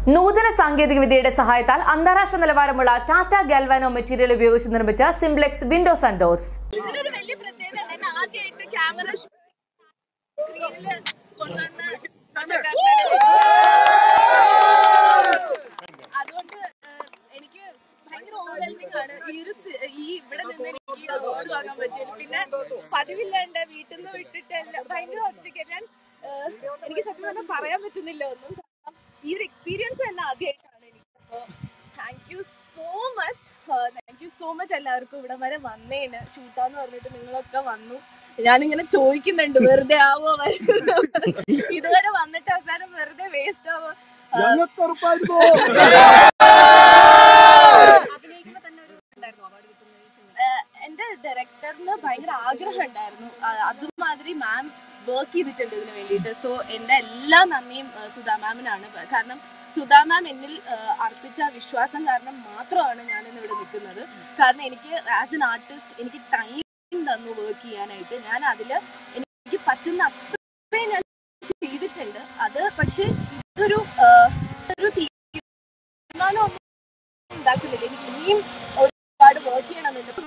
നൂതന സാങ്കേതിക വിദ്യയുടെ സഹായത്താൽ അന്താരാഷ്ട്ര നിലവാരമുള്ള ടാറ്റ ഗാൽവാനോ മെറ്റീരിയൽ ഉപയോഗിച്ച് നിർമ്മിച്ച സിംപ്ലെക്സ് വിൻഡോസ് ആൻഡ് ഡോർസ് ഇതിനൊരു വലിയ പ്രത്യേകത ഉണ്ട് എന്നെ ആദ്യമായിട്ട് ക്യാമറ സ്ക്രീനിൽ കൊണ്ടുവന്ന് അതുകൊണ്ട് ഏഹ്, എനിക്ക് ഭയങ്കര ഓവർവെൽമിംഗ് ആണ് ഈ ഒരു സി- ഈ ഇവിടെ നിന്ന് എനിക്ക് ഈ അവാർഡ് വാങ്ങാൻ പറ്റിയത് പിന്നെ പതിവില്ലാണ്ട് വീട്ടിൽ നിന്ന് വിട്ടിട്ട് എല്ലാം ഭയങ്കര ഒറ്റയ്ക്ക് ഞാൻ ഏഹ്, എനിക്ക് സത്യം പറഞ്ഞാൽ പറയാൻ പറ്റുന്നില്ല ഒന്നും കാരണം ഈ ഒരു എക്സ്പീരിയൻസ് തന്നെ ആദ്യമായിട്ടാണ് എനിക്ക് അപ്പോൾ thank you so much thank you so much എല്ലാവർക്കും ഇവിടെ വരെ വന്നേന് ഷൂട്ടാന്ന് പറഞ്ഞിട്ട് നിങ്ങളൊക്കെ വന്നു ഞാനിങ്ങനെ ചോദിക്കുന്നുണ്ട് വെറുതെ ആവോ വരുന്നോ? ഇതുവരെ വന്നിട്ട് അവസാനം വെറുതെ വേസ്റ്റ് ആവോ ആ, ഏഹ് എന്റെ ഡയറക്ടറിന് ഭയങ്കര ആഗ്രഹം ഉണ്ടായിരുന്നു അതുമാതിരി മാം വർക്ക് ചെയ്തിട്ടുണ്ട് ഇതിന് വേണ്ടിയിട്ട് സോ എന്റെ എല്ലാ നന്ദിയും ഏഹ് സുധാ മാമിനാണ് കാരണം സുധാ മാം എന്നിൽ ഏഹ് അർപ്പിച്ച വിശ്വാസം കാരണം മാത്രമാണ് ഞാൻ ഇന്ന് ഇവിടെ നിൽക്കുന്നത് കാരണം എനിക്ക് ആസ് എൻ ആർട്ടിസ്റ്റ് എനിക്ക് ടൈം തന്നു വർക്ക് ചെയ്യാനായിട്ട് ഞാൻ അതിൽ എനിക്ക് പറ്റുന്ന അത്രയും ഞാൻ ചെയ്തിട്ടുണ്ട് അത് പക്ഷേ ഇതൊരു ഏഹ്, ഒരു തീരുമാനം ഉണ്ടാക്കുന്നില്ല എനിക്ക് ഇനിയും ഒരുപാട് വർക്ക് ചെയ്യണമെന്നുണ്ട്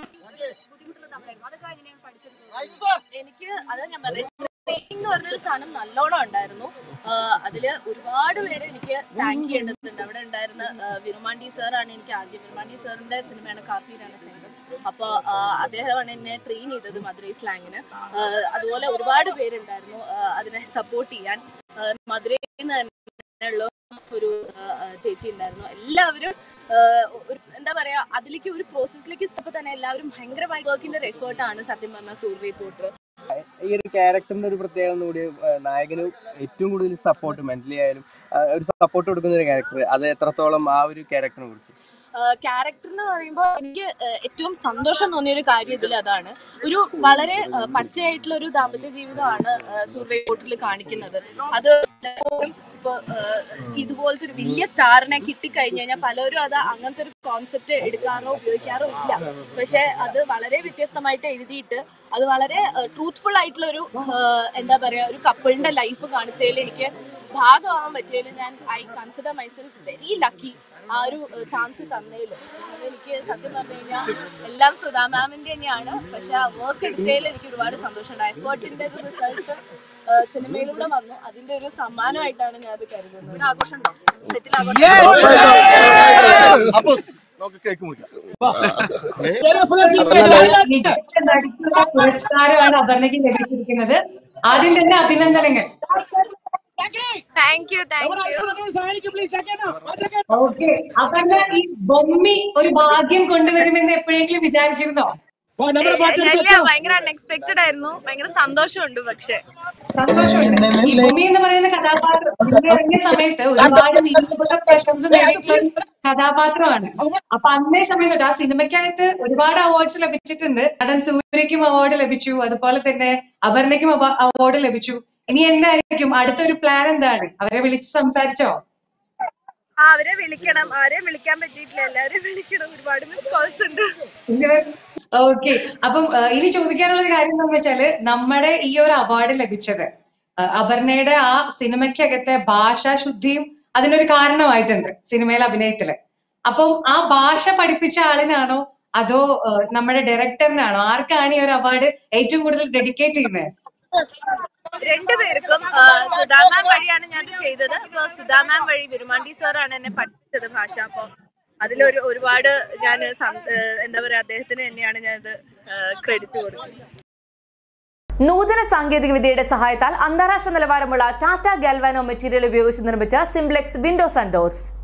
എനിക്ക് അത് ഞാൻ പറഞ്ഞത് ട്രെയിനിങ് എന്ന് പറഞ്ഞൊരു സാധനം നല്ലോണം ഉണ്ടായിരുന്നു ആഹ് അതില് ഒരുപാട് പേര് എനിക്ക് താങ്ക് ചെയ്യേണ്ടതുണ്ട് അവിടെ ഉണ്ടായിരുന്ന ആഹ് വിരുമാണ്ടി സാറാണ് എനിക്ക് ആദ്യം വിരുമാണ്ടി സാറിന്റെ സിനിമയാണ് കാപ്പീരാണ് സംഘം അപ്പോൾ അദ്ദേഹമാണ് എന്നെ ട്രെയിൻ ചെയ്തത് മധുരൈ സ്ലാങ്ങിന് ആഹ് അതുപോലെ ഒരുപാട് പേരുണ്ടായിരുന്നു ആഹ് അതിനെ സപ്പോർട്ട് ചെയ്യാൻ ആഹ് മധുരയിൽ നിന്ന് തന്നെയുള്ള ഒരു ആഹ് ആഹ് ചേച്ചി ഉണ്ടായിരുന്നു എല്ലാവരും ആഹ് ഒരു എന്താ പറയാ അതിലേക്ക് ഒരു പ്രോസസ്സിലേക്ക് ഇഷ്ടപ്പോൾ തന്നെ എല്ലാവരും ഭയങ്കരമായി വർക്കിന്റെ ഒരു എഫേർട്ടാണ് സത്യം പറഞ്ഞ സൂര്യ റിപ്പോർട്ടർ ഈ ഒരു ക്യാരക്ടറിന്റെ ഒരു പ്രത്യേകത കൂടി ഏഹ് നായകന് ഏറ്റവും കൂടുതൽ സപ്പോർട്ട് മെന്റലി ആയാലും ആഹ് ഒരു സപ്പോർട്ട് കൊടുക്കുന്ന ഒരു ക്യാരക്ടർ അത് എത്രത്തോളം ആ ഒരു ക്യാരക്ടറിനെ കുറിച്ച് ക്യാരക്ടർ എന്ന് പറയുമ്പോൾ എനിക്ക് ആഹ് ഏറ്റവും സന്തോഷം തോന്നിയ ഒരു കാര്യം ഇതിൽ അതാണ് ഒരു വളരെ ആഹ് പച്ചയായിട്ടുള്ള ഒരു ദാമ്പത്യ ജീവിതമാണ് ആഹ് സൂര്യ റിപ്പോർട്ടിൽ കാണിക്കുന്നത് അത് പലപ്പോഴും ഇപ്പൊ ആഹ് ഇതുപോലത്തെ ഒരു വലിയ സ്റ്റാറിനെ കിട്ടിക്കഴിഞ്ഞു കഴിഞ്ഞാൽ പലരും അത് അങ്ങനത്തെ ഒരു കോൺസെപ്റ്റ് എടുക്കാറോ ഉപയോഗിക്കാറോ ഇല്ല പക്ഷെ അത് വളരെ വ്യത്യസ്തമായിട്ട് എഴുതിയിട്ട് അത് വളരെ ട്രൂത്ത്ഫുൾ ആയിട്ടുള്ള ഒരു ആഹ് എന്താ പറയാ ഒരു കപ്പിളിന്റെ ലൈഫ് കാണിച്ചതിൽ എനിക്ക് ഭാഗമാവാൻ പറ്റിയതിൽ ഞാൻ I consider myself very lucky ആ ഒരു ചാൻസ് തന്നതിൽ എനിക്ക് സത്യം പറഞ്ഞു കഴിഞ്ഞാൽ എല്ലാം സുധാ മാമിന്റെ തന്നെയാണ് പക്ഷെ ആ വർക്ക് എടുത്തതിൽ എനിക്ക് ഒരുപാട് സന്തോഷമുണ്ട് എഫേർട്ടിന്റെ ഒരു റിസൾട്ട് സിനിമയിലൂടെ വന്നു അതിന്റെ ഒരു സമ്മാനമായിട്ടാണ് ഞാൻ അത് കരുതുന്നത് ആഘോഷമുണ്ടോ സെറ്റിൽ അപ്പൊ നമുക്ക് കേക്ക് മുറിക്കാം മികച്ച നടിക്കുള്ള പുരസ്കാരമാണ് അപർണയ്ക്ക് ലഭിച്ചിരിക്കുന്നത് ആദ്യം തന്നെ അഭിനന്ദനങ്ങൾ thank you thank you okay Aparna ഈ ബൊമ്മി ഒരു ഭാഗ്യം കൊണ്ടുവരുമെന്ന് എപ്പോഴെങ്കിലും വിചാരിച്ചിരുന്നോ ഇല്ല ഭയങ്കര അൺഎക്സ്പെക്ടഡ് ആയിരുന്നു ഭയങ്കര സന്തോഷമുണ്ട് പക്ഷെ സന്തോഷമുണ്ട് ഈ ബൊമ്മി എന്ന് പറയുന്ന കഥാപാത്രം ഇതിൽ ഇറങ്ങിയ സമയത്ത് ഒരുപാട് നിരൂപക പ്രശംസ നേടിയിട്ടുള്ള ഒരു കഥാപാത്രമാണ് അപ്പൊ അന്നേ സമയം തൊട്ട് ആ സിനിമയ്ക്കകത്ത് ഒരുപാട് അവാർഡ്സ് ലഭിച്ചിട്ടുണ്ട് നടൻ സൂര്യയ്ക്കും അവാർഡ് ലഭിച്ചു അതുപോലെ തന്നെ അപർണയ്ക്കും അവാർഡ് ലഭിച്ചു ഇനി എന്തായിരിക്കും അടുത്തൊരു പ്ലാൻ എന്താണ് അവരെ വിളിച്ച് സംസാരിച്ചോ ആ, അവരെ വിളിക്കണം ആരെയും വിളിക്കാൻ പറ്റിയിട്ടില്ല എല്ലാവരെയും വിളിക്കണം ഒരുപാട് മിസ് കോൾസ് ഉണ്ട് ഓക്കെ അപ്പം ആ, ഇനി ചോദിക്കാനുള്ള ഒരു കാര്യം എന്താണെന്ന് വെച്ചാല് നമ്മുടെ ഈ ഒരു അവാർഡ് ലഭിച്ചത് ആ, അപർണയുടെ ആ സിനിമയ്ക്കകത്തെ ഭാഷാശുദ്ധിയും അതിനൊരു കാരണമായിട്ടുണ്ട് സിനിമയിലെ അഭിനയത്തില് അപ്പം ആ ഭാഷ പഠിപ്പിച്ച ആളിനാണോ അതോ ആ, നമ്മുടെ ഡയറക്ടറിനാണോ ആർക്കാണ് ഈ ഒരു അവാർഡ് ഏറ്റവും കൂടുതൽ ഡെഡിക്കേറ്റ് ചെയ്യുന്നത് രണ്ടുപേർക്കും ആ, സുധാമാം വഴിയാണ് ഞാൻ ഇത് ചെയ്തത് അപ്പൊ സുധാമാം വഴി വിരുമാണ്ടി സാറാണ് എന്നെ പഠിപ്പിച്ചത് ഭാഷ അപ്പൊ അതിലൊരു ഒരുപാട് ഞാൻ എന്താ പറയാ അദ്ദേഹത്തിന് തന്നെയാണ് ഞാൻ ഇത് ക്രെഡിറ്റ് കൊടുക്കുന്നത് നൂതന സാങ്കേതിക വിദ്യയുടെ സഹായത്താൽ അന്താരാഷ്ട്ര നിലവാരമുള്ള ടാറ്റ ഗാൽവാനോ മെറ്റീരിയൽ ഉപയോഗിച്ച് നിർമ്മിച്ച സിംപ്ലെക്സ് വിൻഡോസ് ആൻഡ് ഡോർസ്